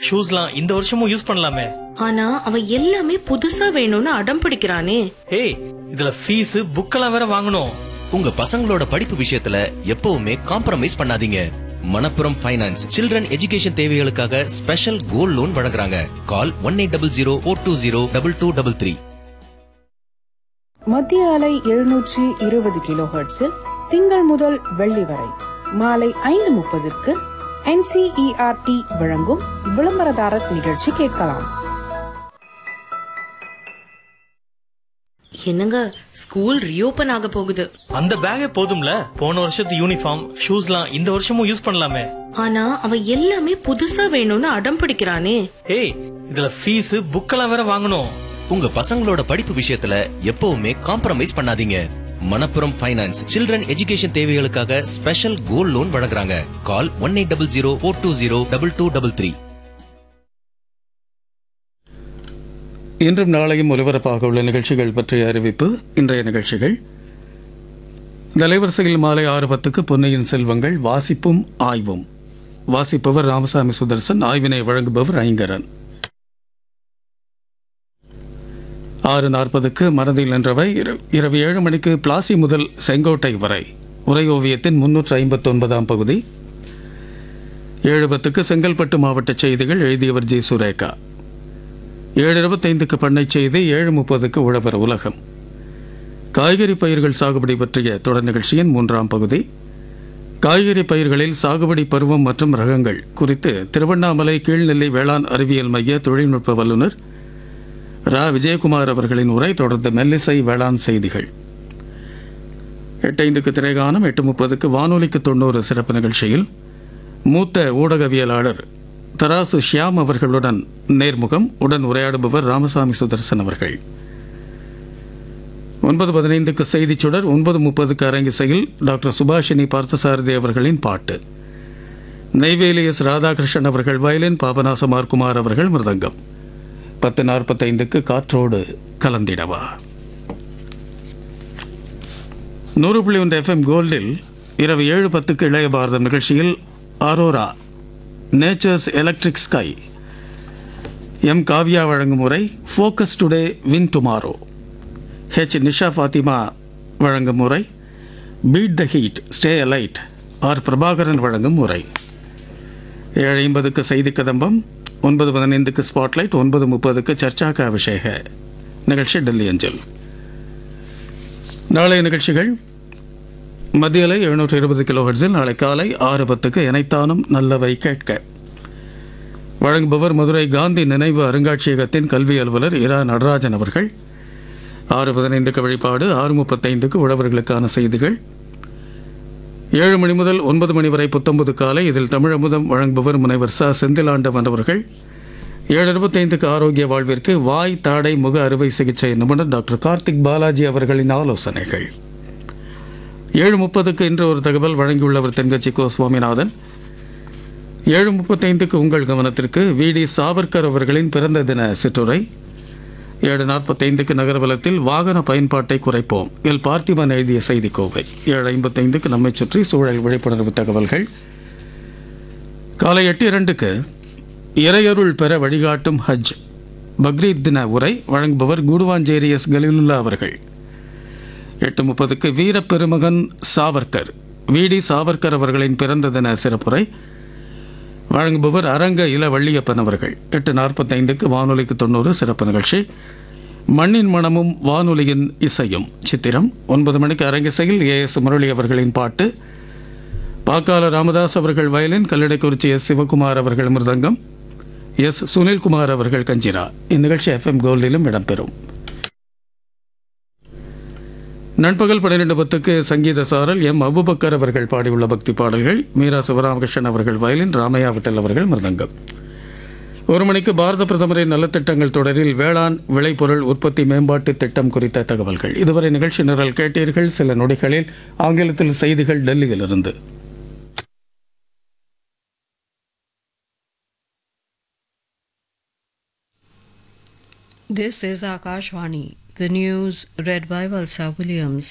ஷூஸ்லாம் இந்த வருஷமும் யூஸ் பண்ணலாமே ஆனா அவன் எல்லாமே புதுசா வேணும்னு அடம் பிடிக்கிறானே ஏய் இதுல ஃபீஸ் புக்கெல்லாம் வேற வாங்கணும் உங்க பசங்களோட படிப்பு விஷயத்துல எப்பவுமே காம்ப்ரமைஸ் பண்ணாதீங்க மணப்புரம் ஃபைனான்ஸ் சில்ட்ரன் எஜுகேஷன் தேவைகளுக்காக ஸ்பெஷல் கோல்ட் லோன் வழங்குறாங்க call one eight double zero four two zero double two double three மத்திய அலை எழுநூற்றி இருபது கிலோ ஹெர்ட்ஸில் திங்கள் முதல் வெள்ளி வரை மாலை ஐந்து முப்பதுக்கு என்சிஇஆர்டி வழங்கும் விளம்பரதாரர் நிகழ்ச்சி கேட்கலாம் என்னங்க ஸ்கூல் ரீஓபன் ஆக போகுது அந்த பேக்கே போதும்ல போன வருஷத்து யூனிஃபார்ம் ஷூஸ்லாம் இந்த வருஷமும் யூஸ் பண்ணலாமே ஆனா அவன் எல்லாமே புதுசா வேணும்னு அடம் பிடிக்கிறானே ஏய் இதுல ஃபீஸ் புக்கெல்லாம் வேற வாங்கணும் உங்க பசங்களோட படிப்பு விஷயத்துல எப்பவுமே காம்ப்ரமைஸ் பண்ணாதீங்க மணப்புரம் ஃபைனான்ஸ் சில்ட்ரன் எஜுகேஷன் தேவைகளுக்காக ஸ்பெஷல் கோல்ட் லோன் வழங்குறாங்க call one eight double zero four two zero double two double three இன்றும் நாளையும் ஒலிபரப்பாக உள்ள நிகழ்ச்சிகள் பற்றிய அறிவிப்பு இன்றைய நிகழ்ச்சிகள் தலைவரிசையில் மாலை ஆறு பத்துக்கு பொன்னியின் செல்வங்கள் வாசிப்பும் ஆய்வும் வாசிப்பவர் ராமசாமி சுதர்சன் ஆய்வினை வழங்குபவர் ஐங்கரன் ஆறு நாற்பதுக்கு மனதில் நின்றவை இர- இரவு ஏழு மணிக்கு பிளாசி முதல் செங்கோட்டை வரை உரை ஓவியத்தின் முன்னூற்று ஐம்பத்தொன்பதாம் பகுதி ஏழு பத்துக்கு செங்கல்பட்டு மாவட்ட செய்திகள் எழுதியவர் ஜி சுரேகா ஏழு இருபத்தைந்துக்கு பண்ணை செய்தி ஏழு முப்பதுக்கு உழவர் உலகம் காய்கறி பயிர்கள் சாகுபடி பற்றிய தொடர் நிகழ்ச்சியின் மூன்றாம் பகுதி காய்கறி பயிர்களில் சாகுபடி பருவம் மற்றும் ரகங்கள் குறித்து திருவண்ணாமலை கீழ்நெல்லி வேளாண் அறிவியல் மைய தொழில்நுட்ப வல்லுநர் ரா விஜயகுமார் அவர்களின் உரை தொடர்ந்து மெல்லிசை வேளாண் செய்திகள் எட்டைந்துக்கு திரைகானம் எட்டு முப்பதுக்கு வானொலிக்கு தொண்ணூறு சிறப்பு நிகழ்ச்சியில் மூத்த ஊடகவியலாளர் தராசு ஷியாம் அவர்களுடன் நேர்முகம் உடன் உரையாடுபவர் ராமசாமி சுதர்சன் அவர்கள் ஒன்பது பதினைந்துக்கு செய்திச் சுடர் ஒன்பது முப்பதுக்கு அரங்கிசையில் டாக்டர் சுபாஷினி பார்த்தசாரதி அவர்களின் பாட்டு நெய்வேலி எஸ் ராதாகிருஷ்ணன் அவர்கள் வயலின் பாபநாசமார் குமார் அவர்கள் மிருதங்கம் பத்து நாற்பத்தைந்துக்கு காற்றோடு கலந்திடவா நூறு புள்ளி ஒன்று எஃப்எம் கோல்டில் இரவு ஏழு பத்துக்கு இளைய பாரதம் நிகழ்ச்சியில் aurora nature's electric sky M Kavya வழங்கும் முறை focus today win tomorrow H Nisha Fathima வழங்கும் முறை beat the heat stay alert R Prabhakaran வழங்கும் முறை ஏழு ஐம்பதுக்கு செய்தி கதம்பம் ஒன்பது பதினைந்துக்கு ஸ்பாட்லைட் ஒன்பது முப்பதுக்கு சர்ச்சாக்க அபிஷேக நிகழ்ச்சி டெல்லி அஞ்சல் நாளைய நிகழ்ச்சிகள் மத்தியலை எழுநூற்று இருபது கிலோ ஹெர்ட்ஸில் நாளை காலை ஆறு பத்துக்கு இணைத்தானும் நல்லவை கேட்க வழங்குபவர் மதுரை காந்தி நினைவு அருங்காட்சியகத்தின் கல்வி அலுவலர் இரா நடராஜன் அவர்கள் ஆறு பதினைந்துக்கு வழிபாடு ஆறு முப்பத்தைந்துக்கு உழவர்களுக்கான செய்திகள் ஏழு மணி முதல் ஒன்பது மணி வரை புத்தொன்பது காலை இதில் தமிழமுதம் வழங்குபவர் முனைவர் ச செந்திலாண்டவன் அவர்கள் ஏழு இருபத்தைந்துக்கு ஆரோக்கிய வாழ்விற்கு வாய் தாடை முக அறுவை சிகிச்சை நிபுணர் டாக்டர் கார்த்திக் பாலாஜி அவர்களின் ஆலோசனைகள் ஏழு முப்பதுக்கு இன்று ஒரு தகவல் வழங்கியுள்ளவர் தென்கட்சி கோ சுவாமிநாதன் ஏழு முப்பத்தைந்துக்கு உங்கள் கவனத்திற்கு வி டி சாவர்கர் அவர்களின் பிறந்த தின சிற்றுரை ஏழு நாற்பத்தைந்துக்கு நகர்வலத்தில் வாகன பயன்பாட்டை குறைப்போம் எல் பார்த்திபன் எழுதிய செய்தி கோவை ஏழு ஐம்பத்தைந்துக்கு நம்மை சுற்றி சூழல் விழிப்புணர்வு தகவல்கள் காலை எட்டு இரண்டுக்கு இறையருள் பெற வழிகாட்டும் ஹஜ் பக்ரீத் தின உரை வழங்குபவர் கூடுவாஞ்சேரி எஸ் கலிலுல்லா அவர்கள் எட்டு முப்பதுக்கு வீரப்பெருமகன் சாவர்கர் வி டி சாவர்கர் அவர்களின் பிறந்த தின சிறப்புரை வழங்குபவர் அரங்க இள வள்ளியப்பன் அவர்கள் எட்டு நாற்பத்தைந்துக்கு வானொலிக்கு தொண்ணூறு சிறப்பு நிகழ்ச்சி மண்ணின் மனமும் வானொலியின் இசையும் சித்திரம் ஒன்பது மணிக்கு அரங்கிசையில் ஏ எஸ் முரளி அவர்களின் பாட்டு பாக்கால ராமதாஸ் அவர்கள் வயலின் கல்லடைக்குறிச்சி எஸ் சிவகுமார் அவர்கள் மிருதங்கம் எஸ் சுனில்குமார் அவர்கள் கஞ்சிரா இந்நிகழ்ச்சி எஃப்எம் கோல்டிலும் இடம்பெறும் நண்பகல் பன்னிரெண்டு பத்துக்கு சங்கீத சாரல் எம் அபுபக்கர் அவர்கள் பாடியுள்ள பக்தி பாடல்கள் மீரா சிவராமகிருஷ்ணன் அவர்கள் வயலின் ராமையா விட்டல் அவர்கள் மிருதங்கம் ஒரு மணிக்கு பாரத பிரதமரின் நலத்திட்டங்கள் தொடரில் வேளாண் விளைபொருள் உற்பத்தி மேம்பாட்டு திட்டம் குறித்த தகவல்கள் இதுவரை நிகழ்ச்சி நிரல் கேட்டீர்கள் சில நொடிகளில் ஆங்கிலத்தில் செய்திகள் டெல்லியிலிருந்து This is Akashvani, the news read by Valsa Williams.